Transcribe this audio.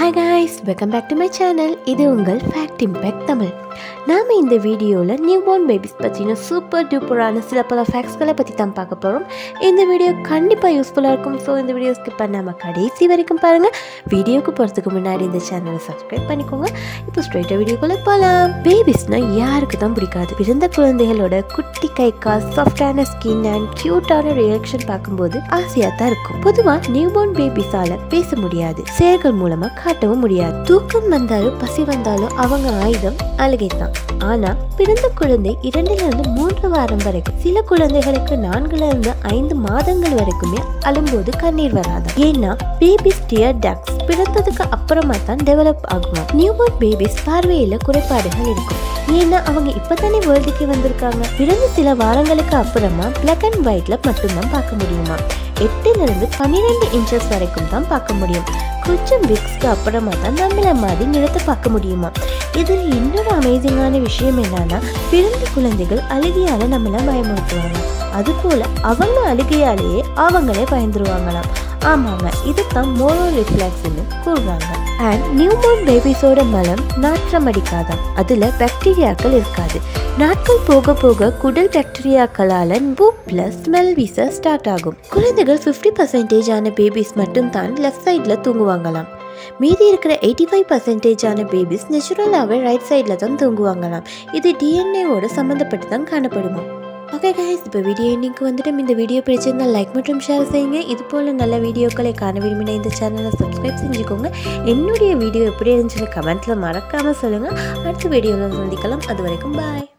hi guys welcome back to my channel இது உங்கள் fact impact Tamil நாம் இந்த வீடியோவில் நியூ பார்ன் பேபிஸ் பற்றின சூப்பர் டூப்பரான சில பல ஃபேக்ட்ஸ்களை பற்றி தான் பார்க்க போகிறோம் இந்த வீடியோ கண்டிப்பாக யூஸ்ஃபுல்லாக இருக்கும் ஸோ இந்த வீடியோ ஸ்கிப் பண்ணாமல் கடைசி வரைக்கும் பாருங்கள் வீடியோக்கு போகிறதுக்கு முன்னாடி இந்த சேனலை சப்ஸ்கிரைப் பண்ணிக்கோங்க இப்போ ஸ்ட்ரைட்டாக வீடியோக்குள்ளே போகலாம் பேபிஸ்னால் யாருக்கு தான் பிடிக்காது பிறந்த குழந்தைகளோட குட்டி கை கால் சாஃப்டான ஸ்கின் அண்ட் க்யூட்டான ரியாக்ஷன் பார்க்கும்போது ஆசையாக தான் இருக்கும் பொதுவாக நியூ பார்ன் பேபிஸால் பேச முடியாது செயல்கள் மூலமா காட்டவும் முடியாது தூக்கம் வந்தாலும் பசி வந்தாலும் அவங்க ஆயுதம் அழுகை தான் ஆனா பிறந்த குழந்தை இரண்டுல இருந்து மூன்று வாரம் வரைக்கும் சில குழந்தைகளுக்கு நான்குல இருந்து ஐந்து மாதங்கள் வரைக்குமே அழும்போது கண்ணீர் வராது ஏன்னா பேபிஸ் டியர் டக்ஸ் பிறந்ததுக்கு அப்புறமா தான் டெவலப் ஆகுமா நியூபோர்ன் பேபிஸ் பார்வையில குறைபாடுகள் இருக்கும் ஏன்னா அவங்க இப்பதானே வேர்ல்டுக்கு வந்திருக்காங்க பிறந்த சில வாரங்களுக்கு அப்புறமா பிளாக் அண்ட் ஒயிட்ல மட்டும்தான் பார்க்க முடியுமா எட்டுல இருந்து பன்னிரெண்டு இன்ச்சஸ் வரைக்கும் தான் பார்க்க முடியும் கொஞ்சம் வீக்ஸ்க்கு அப்புறமா தான் நம்மள மாதிரி நிறத்தை பார்க்க முடியுமா இதில் இன்னொரு அமேசிங்கான விஷயம் என்னன்னா பிறந்த குழந்தைகள் அழுகையால நம்மள பயமுறுத்துவாங்க அதுபோல அவங்க அழுகையாலேயே அவங்களே பயந்துருவாங்களாம் ஆமாங்க இதுதான் மோரோ ரிஃப்ளெக்ஸ்னு கூறுறாங்க அண்ட் நியூபோர்ன் பேபிஸோட மலம் நாற்றம் அடிக்காதாம் அதுல பாக்டீரியாக்கள் இருக்காது நாட்கள் போக போக குடல் பாக்டீரியாக்களால பூப்ல ஸ்மெல் வீச ஸ்டார்ட் ஆகும் குழந்தைகள் ஃபிஃப்டி பர்சன்டேஜ் ஆன பேபிஸ் மட்டும் தான் லெஃப்ட் சைடில் தூங்குவாங்களாம் மீதி இருக்கிற எயிட்டி ஃபைவ் பர்சன்டேஜ் ஆன பேபிஸ் நேச்சுரலாகவே ரைட் சைடில் தான் தூங்குவாங்களாம் இது டிஎன்ஏவோட சம்மந்தப்பட்டு தான் காணப்படுமா ஓகே கைஸ் இப்போ வீடியோ இன்னைக்கு வந்துட்டு இந்த வீடியோ பிடிச்சிருந்தா லைக் மற்றும் ஷேர் செய்யுங்க இது போல் நல்ல வீடியோக்களை காண விரும்பின இந்த சேனலை சப்ஸ்கிரைப் செஞ்சுக்கோங்க என்னுடைய வீடியோ எப்படி இருந்துச்சுன்னு கமெண்ட்டில் மறக்காமல் சொல்லுங்கள் அடுத்த வீடியோவில் சந்திக்கலாம் அது வரைக்கும் பாய்